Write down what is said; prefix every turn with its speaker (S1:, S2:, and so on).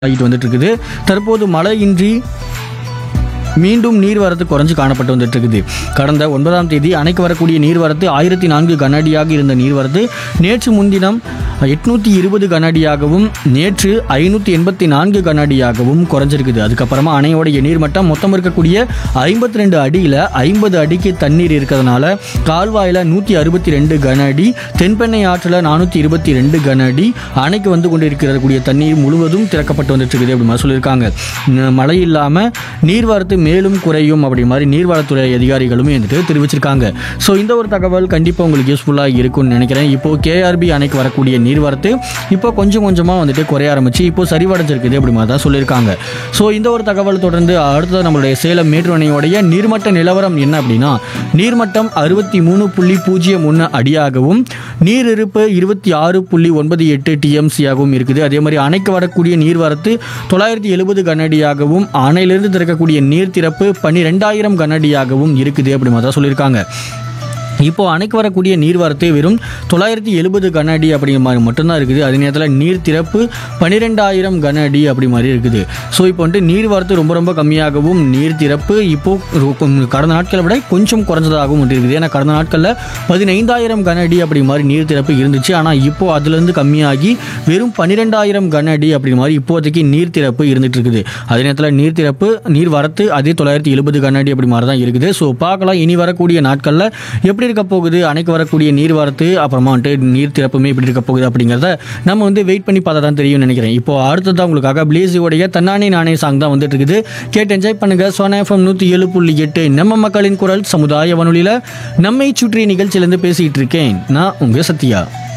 S1: ஆகிட்டு வந்துட்டு இருக்குது தற்போது மழையின்றி மீண்டும் நீர்வரத்து குறைஞ்சு காணப்பட்டு வந்துட்டு இருக்குது கடந்த ஒன்பதாம் தேதி அணைக்கு வரக்கூடிய நீர்வரத்து ஆயிரத்தி நான்கு கனஅடியாக இருந்த நீர்வரத்து நேற்று முன்தினம் எட்நூற்றி இருபது கனஅடியாகவும் நேற்று ஐநூற்றி எண்பத்தி நான்கு கனஅடியாகவும் குறைஞ்சிருக்குது அதுக்கப்புறமா அணையோடைய நீர்மட்டம் மொத்தம் இருக்கக்கூடிய ஐம்பத்தி ரெண்டு அடியில் ஐம்பது அடிக்கு தண்ணீர் இருக்கிறதுனால கால்வாயில் நூற்றி அறுபத்தி ரெண்டு கன அடி தென்பெண்ணை ஆற்றில் நானூற்றி இருபத்தி ரெண்டு கன அடி அணைக்கு வந்து கொண்டு இருக்கக்கூடிய தண்ணீர் முழுவதும் திறக்கப்பட்டு வந்துட்டு இருக்குது அப்படி மாதிரி சொல்லியிருக்காங்க ந- மழை இல்லாமல் நீர்வரத்து மேலும் குறையும் அப்படி மாதிரி நீர்வளத்துறை அதிகாரிகளுமே வந்துட்டு தெரிவிச்சிருக்காங்க ஸோ இந்த ஒரு தகவல் கண்டிப்பாக உங்களுக்கு யூஸ்ஃபுல்லாக இருக்கும்னு நினைக்கிறேன் இப்போ கேஆர்பி அணைக்கு வரக்கூடிய நீர்வரத்து இப்போ கொஞ்சம் கொஞ்சமாக வந்துட்டு குறைய ஆரம்பிச்சு இப்போ சரிவடைஞ்சிருக்குது அப்படி மாதிரி தான் சொல்லியிருக்காங்க ஸோ இந்த ஒரு தகவல் தொடர்ந்து அடுத்தது நம்மளுடைய சேலம் மேட்டூர் அணையோடைய நீர்மட்ட நிலவரம் என்ன அப்படின்னா நீர்மட்டம் அறுபத்தி மூணு புள்ளி பூஜ்ஜியம் ஒன்று அடியாகவும் நீர் இருப்பு இருபத்தி ஆறு புள்ளி ஒன்பது எட்டு டிஎம்சியாகவும் இருக்குது அதே மாதிரி அணைக்கு வரக்கூடிய நீர்வரத்து தொள்ளாயிரத்தி எழுபது கனஅடியாகவும் அணையிலிருந்து திறக்கக்கூடிய நீர் திறப்பு பன்னிரெண்டாயிரம் கனஅடியாகவும் இருக்குது அப்படி மாதிரி தான் சொல்லியிருக்காங்க இப்போ அணைக்கு வரக்கூடிய நீர்வரத்து வெறும் தொள்ளாயிரத்தி எழுபது கன அடி அப்படிங்கிற மாதிரி மட்டும்தான் இருக்குது அதே நேரத்தில் நீர் திறப்பு பன்னிரெண்டாயிரம் கன அடி அப்படி மாதிரி இருக்குது ஸோ இப்போ வந்துட்டு நீர்வரத்து ரொம்ப ரொம்ப கம்மியாகவும் நீர் திறப்பு இப்போ ரொ- கொ- கடந்த நாட்களை விட கொஞ்சம் குறைஞ்சதாகவும் வந்து இருக்குது ஏன்னா கடந்த நாட்களில் பதினைந்தாயிரம் கன அடி அப்படி மாதிரி நீர் திறப்பு இருந்துச்சு ஆனால் இப்போ அதுலேருந்து கம்மியாகி வெறும் பன்னிரெண்டாயிரம் கன அடி அப்படி மாதிரி இப்போதைக்கு நீர் திறப்பு இருந்துட்டு இருக்குது அதே நேரத்தில் நீர் திறப்பு நீர் வரத்து அதே தொள்ளாயிரத்தி எழுபது கன அடி அப்படி மாதிரி தான் இருக்குது ஸோ பார்க்கலாம் இனி வரக்கூடிய நாட்களில் எப்படி இருக்க போகுது அணைக்கு வரக்கூடிய நீர் வரத்து அப்புறமா வந்துட்டு நீர் திறப்புமே எப்படி இருக்க போகுது அப்படிங்கிறத நம்ம வந்து வெயிட் பண்ணி பார்த்தா தான் தெரியும்னு நினைக்கிறேன் இப்போ அடுத்ததான் உங்களுக்காக பிளேஸியோடைய தன்னானே நானே சாங் தான் வந்துட்டு இருக்குது கேட்டு என்ஜாய் பண்ணுங்க சோனா எஃப்எம் நூற்றி ஏழு புள்ளி எட்டு நம்ம மக்களின் குரல் சமுதாய வானொலியில் நம்மை சுற்றி நிகழ்ச்சியிலேருந்து பேசிக்கிட்டு இருக்கேன் நான் உங்கள் சத்யா